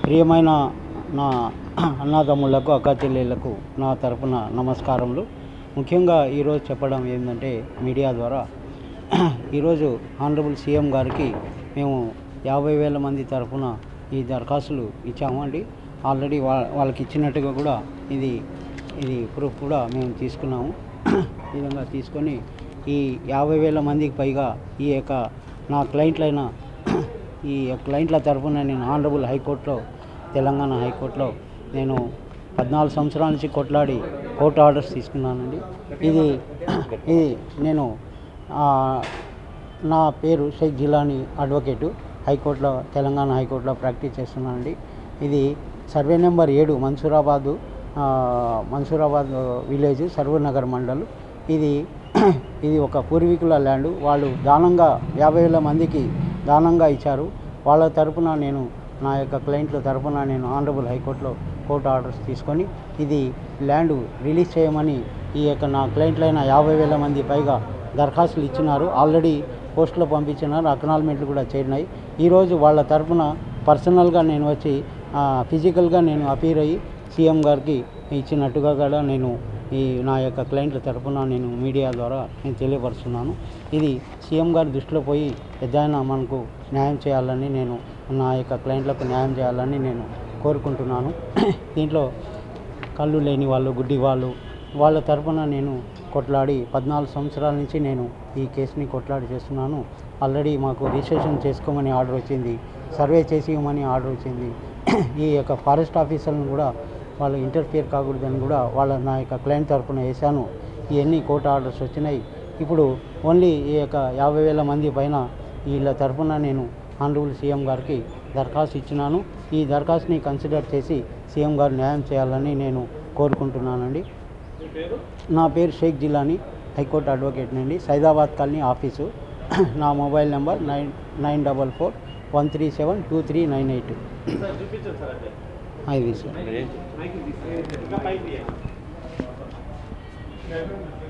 ప్రియమైన నా అన్నదమ్ములకు అక్క చెల్లెళ్లకు నా తరపున నమస్కారములు ముఖ్యంగా ఈరోజు చెప్పడం ఏంటంటే మీడియా ద్వారా ఈరోజు ఆనరబుల్ సీఎం గారికి మేము యాభై వేల మంది తరపున ఈ దరఖాస్తులు ఇచ్చాము అండి ఆల్రెడీ వా వాళ్ళకి ఇచ్చినట్టుగా కూడా ఇది ఇది ప్రూఫ్ కూడా మేము తీసుకున్నాము ఈ విధంగా తీసుకొని ఈ యాభై వేల మందికి పైగా ఈ యొక్క నా క్లయింట్లైన ఈ క్లయింట్ల తరఫున నేను ఆనరబుల్ హైకోర్టులో తెలంగాణ హైకోర్టులో నేను పద్నాలుగు సంవత్సరాల నుంచి కొట్లాడి కోర్టు ఆర్డర్స్ తీసుకున్నానండి ఇది ఇది నేను ఆ, నా పేరు షేక్ జిలానీ అడ్వకేటు హైకోర్టులో తెలంగాణ హైకోర్టులో ప్రాక్టీస్ చేస్తున్నానండి ఇది సర్వే నెంబర్ ఏడు మన్సూరాబాదు ఆ, మన్సూరాబాద్ విలేజ్ సర్వనగర్ మండల్ ఇది ఇది ఒక పూర్వీకుల ల్యాండ్ వాళ్ళు దానంగా యాభై వేల మందికి దానంగా ఇచ్చారు వాళ్ళ తరపున నేను నా యొక్క క్లయింట్ల తరపున నేను ఆనరబుల్ హైకోర్టులో కోర్టు ఆర్డర్స్ తీసుకొని ఇది ల్యాండ్ రిలీజ్ చేయమని ఈ యొక్క నా క్లయింట్లైన యాభై వేల మంది పైగా దరఖాస్తులు ఇచ్చినారు ఆల్రెడీ పోస్టులో పంపించినారు అక్నాల్మెంట్లు కూడా చేరినాయి ఈరోజు వాళ్ళ తరపున పర్సనల్గా నేను వచ్చి ఫిజికల్గా నేను అపీర్ అయ్యి సీఎం గారికి ఇచ్చినట్టుగా కూడా నేను ఈ నా యొక్క క్లయింట్ల తరపున నేను మీడియా ద్వారా నేను తెలియపరుస్తున్నాను ఇది సీఎం గారి దృష్టిలో పోయి ఏదైనా మనకు న్యాయం చేయాలని నేను నా యొక్క క్లయింట్లకు న్యాయం చేయాలని నేను కోరుకుంటున్నాను దీంట్లో కళ్ళు లేని వాళ్ళు గుడ్డి వాళ్ళు వాళ్ళ తరపున నేను కొట్లాడి పద్నాలుగు సంవత్సరాల నుంచి నేను ఈ కేసుని కొట్లాడి చేస్తున్నాను ఆల్రెడీ మాకు రిజిస్ట్రేషన్ చేసుకోమని ఆర్డర్ వచ్చింది సర్వే చేసి ఇవ్వమని ఆర్డర్ వచ్చింది ఈ యొక్క ఫారెస్ట్ ఆఫీసర్లను కూడా వాళ్ళు ఇంటర్ఫియర్ కాకూడదని కూడా వాళ్ళ నా యొక్క క్లయింట్ తరపున వేశాను ఇవన్నీ కోర్టు ఆర్డర్స్ వచ్చినాయి ఇప్పుడు ఓన్లీ ఈ యొక్క యాభై వేల మంది పైన వీళ్ళ తరపున నేను ఆనరబుల్ సీఎం గారికి దరఖాస్తు ఇచ్చినాను ఈ దరఖాస్తుని కన్సిడర్ చేసి సీఎం గారు న్యాయం చేయాలని నేను కోరుకుంటున్నానండి నా పేరు షేక్ జిలానీ హైకోర్టు అడ్వకేట్ నుండి సైదాబాద్ కాలనీ ఆఫీసు నా mobile number nine nine double four one three seven two three nine eight ఇది సార్